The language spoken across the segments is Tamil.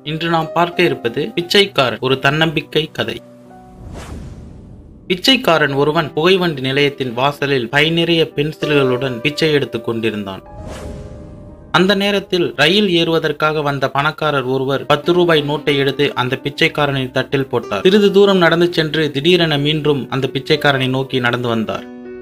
இன்று நாம் பார்க்க இருப்பது பிச்சைக்காரன் ஒரு தன்னம்பிக்கை கதை பிச்சைக்காரன் ஒருவன் புகைவண்டி நிலையத்தின் வாசலில் பை நிறைய பென்சில்களுடன் பிச்சை எடுத்துக் கொண்டிருந்தான் அந்த நேரத்தில் ரயில் ஏறுவதற்காக வந்த பணக்காரர் ஒருவர் பத்து ரூபாய் நோட்டை எடுத்து அந்த பிச்சைக்காரனின் தட்டில் போட்டார் சிறிது தூரம் நடந்து சென்று திடீரென மீண்டும் அந்த பிச்சைக்காரனை நோக்கி நடந்து வந்தார்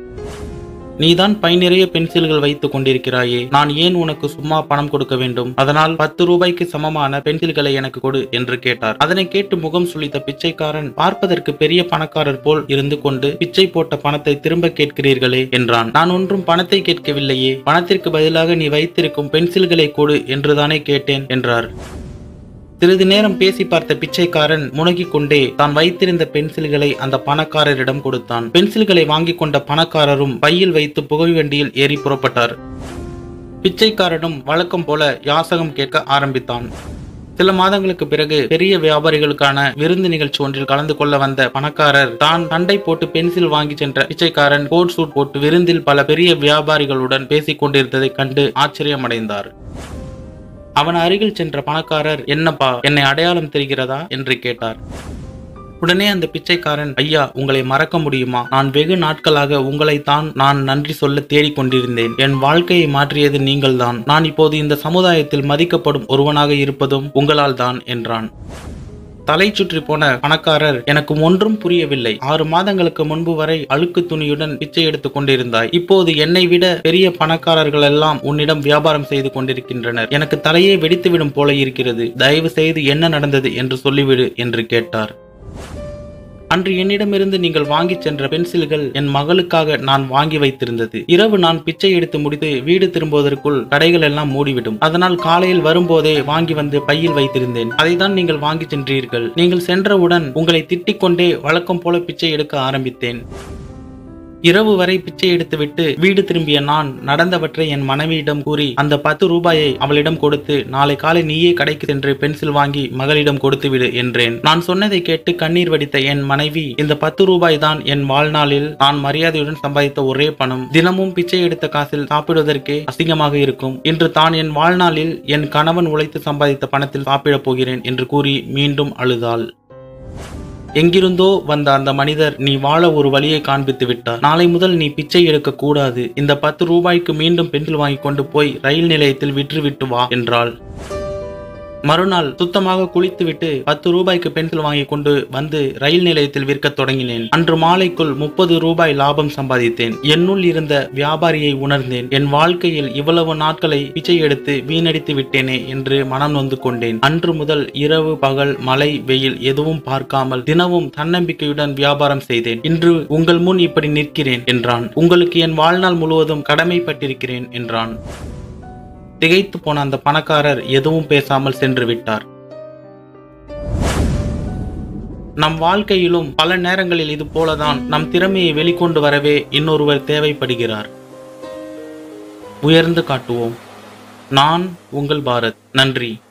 நீதான் பை நிறைய பென்சில்கள் வைத்துக் கொண்டிருக்கிறாயே நான் ஏன் உனக்கு சும்மா பணம் கொடுக்க வேண்டும் அதனால் பத்து ரூபாய்க்கு சமமான பென்சில்களை எனக்கு கொடு என்று கேட்டார் அதனை கேட்டு முகம் சுளித்த பிச்சைக்காரன் பார்ப்பதற்கு பெரிய பணக்காரர் போல் இருந்து கொண்டு பிச்சை போட்ட பணத்தை திரும்ப கேட்கிறீர்களே என்றான் நான் ஒன்றும் பணத்தை கேட்கவில்லையே பணத்திற்கு பதிலாக நீ வைத்திருக்கும் பென்சில்களை கொடு என்றுதானே கேட்டேன் என்றார் சிறிது நேரம் பேசி பார்த்த பிச்சைக்காரன் முனகிக் கொண்டே தான் வைத்திருந்த பென்சில்களை அந்த பணக்காரரிடம் கொடுத்தான் பென்சில்களை வாங்கிக் கொண்ட பணக்காரரும் பையில் வைத்து புகை வண்டியில் ஏறி புறப்பட்டார் பிச்சைக்காரனும் வழக்கம் போல யாசகம் கேட்க ஆரம்பித்தான் சில மாதங்களுக்கு பிறகு பெரிய வியாபாரிகளுக்கான விருந்து நிகழ்ச்சி ஒன்றில் கலந்து கொள்ள வந்த பணக்காரர் தான் சண்டை போட்டு பென்சில் வாங்கி சென்ற பிச்சைக்காரன் கோட் சூட் போட்டு விருந்தில் பல பெரிய வியாபாரிகளுடன் பேசிக் கொண்டிருந்ததைக் கண்டு ஆச்சரியமடைந்தார் அவன் அருகில் சென்ற பணக்காரர் என்னப்பா என்னை அடையாளம் தெரிகிறதா என்று கேட்டார் உடனே அந்த பிச்சைக்காரன் ஐயா உங்களை மறக்க முடியுமா நான் வெகு நாட்களாக உங்களைத்தான் நான் நன்றி சொல்ல தேடிக் கொண்டிருந்தேன் என் வாழ்க்கையை மாற்றியது நீங்கள்தான் நான் இப்போது இந்த சமுதாயத்தில் மதிக்கப்படும் ஒருவனாக இருப்பதும் உங்களால் தான் என்றான் தலை சுற்றி போன பணக்காரர் எனக்கு ஒன்றும் புரியவில்லை ஆறு மாதங்களுக்கு முன்பு வரை அழுக்கு துணியுடன் பிச்சை எடுத்துக் கொண்டிருந்தாய் இப்போது என்னை விட பெரிய பணக்காரர்கள் எல்லாம் உன்னிடம் வியாபாரம் செய்து கொண்டிருக்கின்றனர் எனக்கு தலையே வெடித்துவிடும் போல இருக்கிறது தயவு செய்து என்ன நடந்தது என்று சொல்லிவிடு என்று கேட்டார் அன்று என்னிடமிருந்து நீங்கள் வாங்கிச் சென்ற பென்சில்கள் என் மகளுக்காக நான் வாங்கி வைத்திருந்தது இரவு நான் பிச்சை எடுத்து முடித்து வீடு திரும்புவதற்குள் கடைகள் எல்லாம் மூடிவிடும் அதனால் காலையில் வரும்போதே வாங்கி வந்து பையில் வைத்திருந்தேன் அதைதான் நீங்கள் வாங்கி சென்றீர்கள் நீங்கள் சென்றவுடன் உங்களை திட்டிக் கொண்டே வழக்கம் போல பிச்சை எடுக்க ஆரம்பித்தேன் இரவு வரை பிச்சை எடுத்துவிட்டு வீடு திரும்பிய நான் நடந்தவற்றை என் மனைவியிடம் கூறி அந்த பத்து ரூபாயை அவளிடம் கொடுத்து நாளை காலை நீயே கடைக்கு சென்று பென்சில் வாங்கி மகளிடம் கொடுத்து விடு என்றேன் நான் சொன்னதை கேட்டு கண்ணீர் வடித்த என் மனைவி இந்த பத்து ரூபாய் தான் என் வாழ்நாளில் நான் மரியாதையுடன் சம்பாதித்த ஒரே பணம் தினமும் பிச்சை எடுத்த காசில் சாப்பிடுவதற்கே அசிங்கமாக இருக்கும் இன்று தான் என் வாழ்நாளில் என் கணவன் உழைத்து சம்பாதித்த பணத்தில் சாப்பிடப் போகிறேன் என்று கூறி மீண்டும் அழுதாள் எங்கிருந்தோ வந்த அந்த மனிதர் நீ வாழ ஒரு வழியை காண்பித்து விட்டார் நாளை முதல் நீ பிச்சை எடுக்க கூடாது இந்த பத்து ரூபாய்க்கு மீண்டும் பென்சில் வாங்கி கொண்டு போய் ரயில் நிலையத்தில் விற்றுவிட்டு வா என்றாள் மறுநாள் சுத்தமாக குளித்துவிட்டு பத்து ரூபாய்க்கு பென்சில் வாங்கி கொண்டு வந்து ரயில் நிலையத்தில் விற்கத் தொடங்கினேன் அன்று மாலைக்குள் முப்பது ரூபாய் லாபம் சம்பாதித்தேன் என்னுள் இருந்த வியாபாரியை உணர்ந்தேன் என் வாழ்க்கையில் இவ்வளவு நாட்களை பிச்சை எடுத்து வீணடித்து விட்டேனே என்று மனம் நொந்து கொண்டேன் அன்று முதல் இரவு பகல் மழை வெயில் எதுவும் பார்க்காமல் தினமும் தன்னம்பிக்கையுடன் வியாபாரம் செய்தேன் இன்று உங்கள் முன் இப்படி நிற்கிறேன் என்றான் உங்களுக்கு என் வாழ்நாள் முழுவதும் கடமைப்பட்டிருக்கிறேன் என்றான் திகைத்து போன அந்த பணக்காரர் எதுவும் பேசாமல் சென்று விட்டார் நம் வாழ்க்கையிலும் பல நேரங்களில் இது போலதான் நம் திறமையை வெளிக்கொண்டு வரவே இன்னொருவர் தேவைப்படுகிறார் உயர்ந்து காட்டுவோம் நான் உங்கள் பாரத் நன்றி